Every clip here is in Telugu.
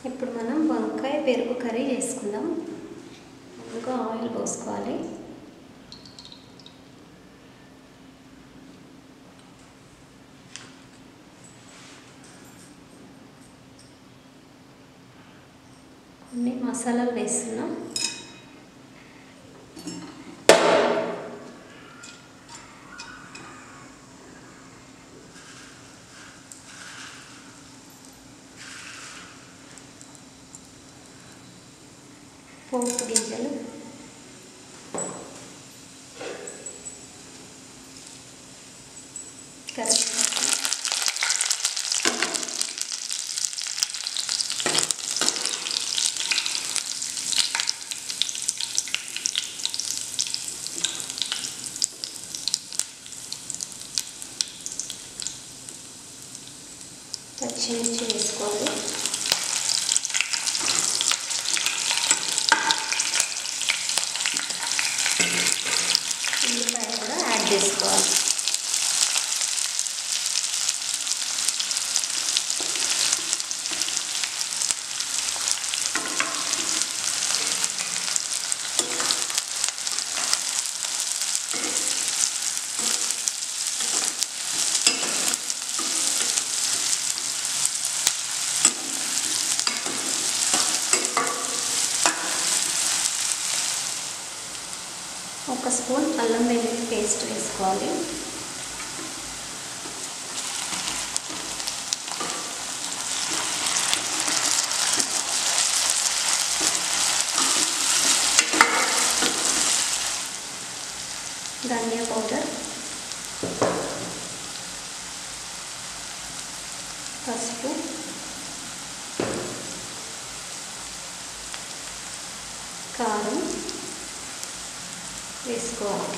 ఇప్పుడు మనం వంకాయ పెరుగు కర్రీ చేసుకుందాం ముందుగా ఆయిల్ పోసుకోవాలి కొన్ని మసాలాలు వేస్తున్నాం పోపు గింజలు కరివేపాకు పచ్చిమిర్చి వేసుకోవాలి ఉల్లిపాయ కూడా యాడ్ చేసుకోవాలి ఒక స్పూన్ అల్లం వెల్లుల్లి పేస్ట్ వేసుకోవాలి ధనియా పౌడర్ పసుపు కారం వేసుకోవాలి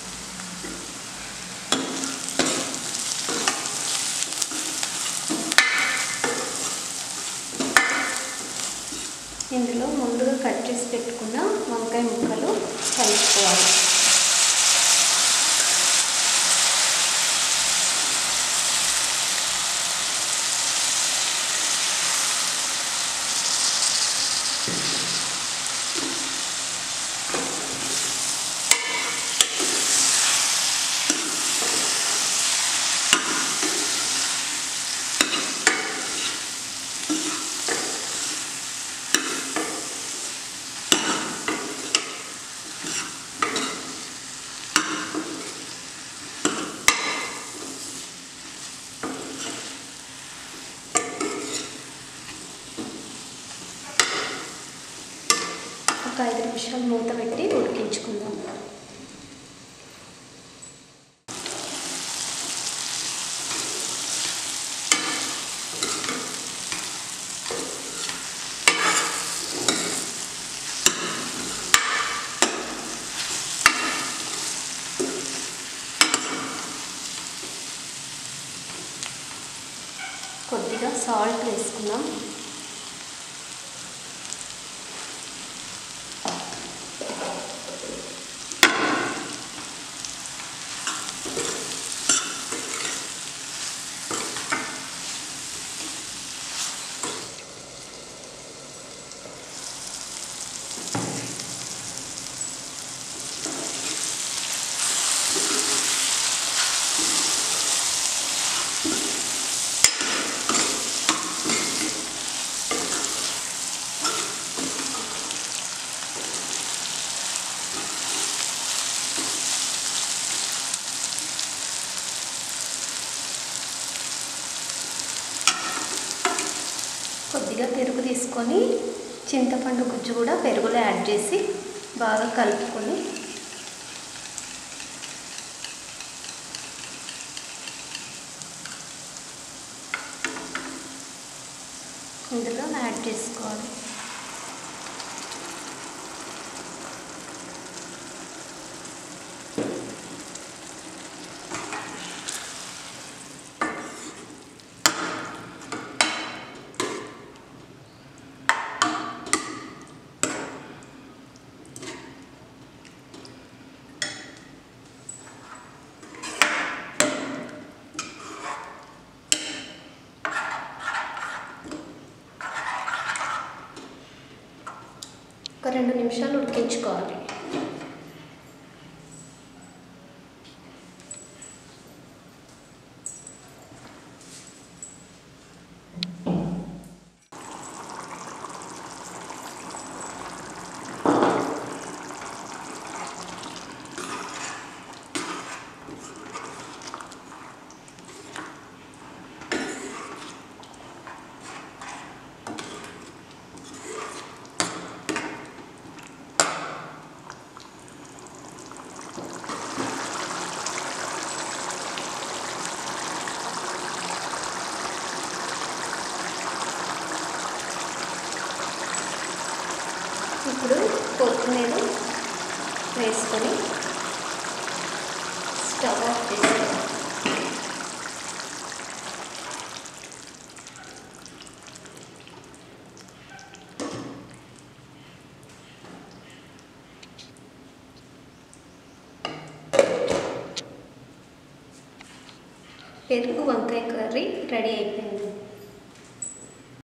ఇందులో ముందుగా కట్ చేసి పెట్టుకున్న వంకాయ ముక్కలు కలుపుకోవాలి ఒక ఐదు నిమిషాలు మూత పెట్టి ఉడికించుకుందాం కొద్దిగా సాల్ట్ వేసుకుందాం కొద్దిగా పెరుగు తీసుకొని చింతపండు గుజ్జు కూడా పెరుగులో యాడ్ చేసి బాగా కలుపుకొని ఇందులో యాడ్ చేసుకోవాలి ఒక రెండు నిమిషాలు ఉడికించుకోవాలి ఇప్పుడు కొత్తిమీర వేసుకొని స్టవ్ ఆఫ్ చేసుకోవాలి పెరుగు వంకాయ కర్రీ రెడీ అయిపోయింది